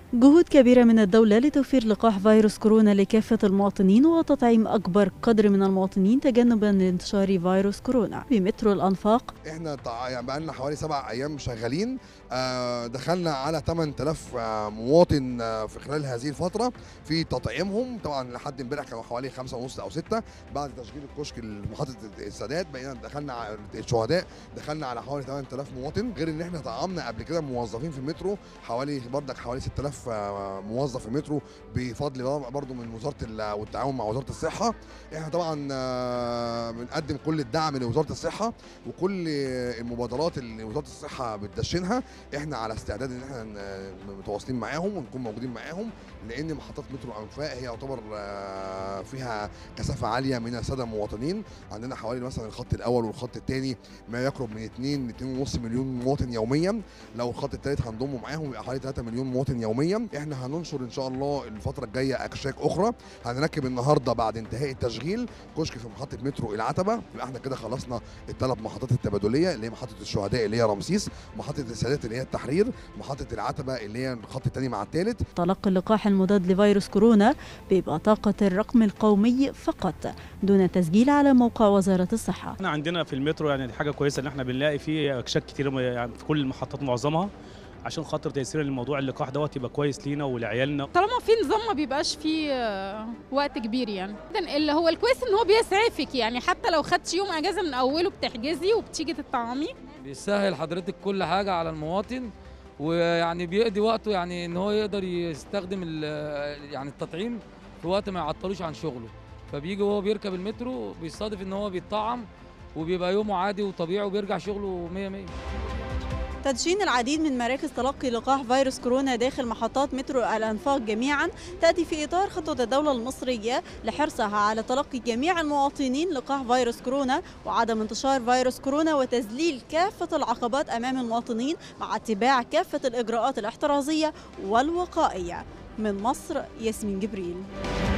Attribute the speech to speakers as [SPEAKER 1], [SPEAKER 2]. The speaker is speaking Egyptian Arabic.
[SPEAKER 1] جهود كبيرة من الدولة لتوفير لقاح فيروس كورونا لكافة المواطنين وتطعيم أكبر قدر من المواطنين تجنبا لانتشار فيروس كورونا بمترو الأنفاق
[SPEAKER 2] احنا تع- يعني بقالنا حوالي سبع ايام شغالين آه، دخلنا على 8000 آه، مواطن آه، في خلال هذه الفتره في تطعيمهم طبعا لحد امبارح كانوا حوالي خمسة ونص او ستة بعد تشغيل الكشك لمحطه السادات بقينا دخلنا على الشهداء دخلنا على حوالي 8000 مواطن غير ان احنا طعمنا قبل كده موظفين في المترو حوالي بردك حوالي 6000 آه، موظف في المترو بفضل برضه من وزاره ال- والتعاون مع وزاره الصحه احنا طبعا آه، بنقدم كل الدعم لوزاره الصحه وكل المبادرات اللي وزاره الصحه بتدشنها احنا على استعداد ان احنا ن- متواصلين معاهم ونكون موجودين معاهم لان محطات مترو انفاق هي يعتبر آه، فيها كثافه عاليه من الساده المواطنين عندنا حوالي مثلا الخط الاول والخط الثاني ما يقرب من 2 2.5 مليون مواطن يوميا لو الخط الثالث هنضمه معاهم يبقى حوالي 3 مليون مواطن يوميا احنا هننشر ان شاء الله الفتره الجايه اكشاك اخرى هنركب النهارده بعد انتهاء التشغيل كشك في محطه مترو العتبه يبقى احنا كده خلصنا الثلاث محطات التبادليه اللي هي محطه الشهداء اللي هي رمسيس محطه السادات اللي هي التحرير محطه العتبه اللي هي الخط الثاني مع الثالث
[SPEAKER 1] تلقي اللقاح المضاد لفيروس كورونا ببطاقة الرقم القومي فقط دون تسجيل على موقع وزارة الصحة
[SPEAKER 3] احنا عندنا في المترو يعني دي حاجه كويسه ان احنا بنلاقي فيه اكشاك كتير يعني في كل المحطات معظمها عشان خاطر تيسير الموضوع اللقاح دوت يبقى كويس لينا ولعيالنا
[SPEAKER 4] طالما في نظام ما بيبقاش فيه آه، وقت كبير يعني ده اللي هو الكويس ان هو بيسعفك يعني حتى لو خدتي يوم اجازه من اوله بتحجزي وبتيجي تطعمي
[SPEAKER 5] بيسهل حضرتك كل حاجة على المواطن ويعني بيقضي وقته يعني ان هو يقدر يستخدم ال- يعني التطعيم في وقت ما يعطلوش عن شغله فبيجي وهو بيركب المترو بيصادف ان هو بيتطعم وبيبقى يومه عادي وطبيعي وبيرجع شغله 100 100
[SPEAKER 1] تدشين العديد من مراكز تلقي لقاح فيروس كورونا داخل محطات مترو الأنفاق جميعا تأتي في إطار خطوة الدولة المصرية لحرصها على تلقي جميع المواطنين لقاح فيروس كورونا وعدم انتشار فيروس كورونا وتذليل كافة العقبات أمام المواطنين مع اتباع كافة الإجراءات الاحترازية والوقائية من مصر ياسمين جبريل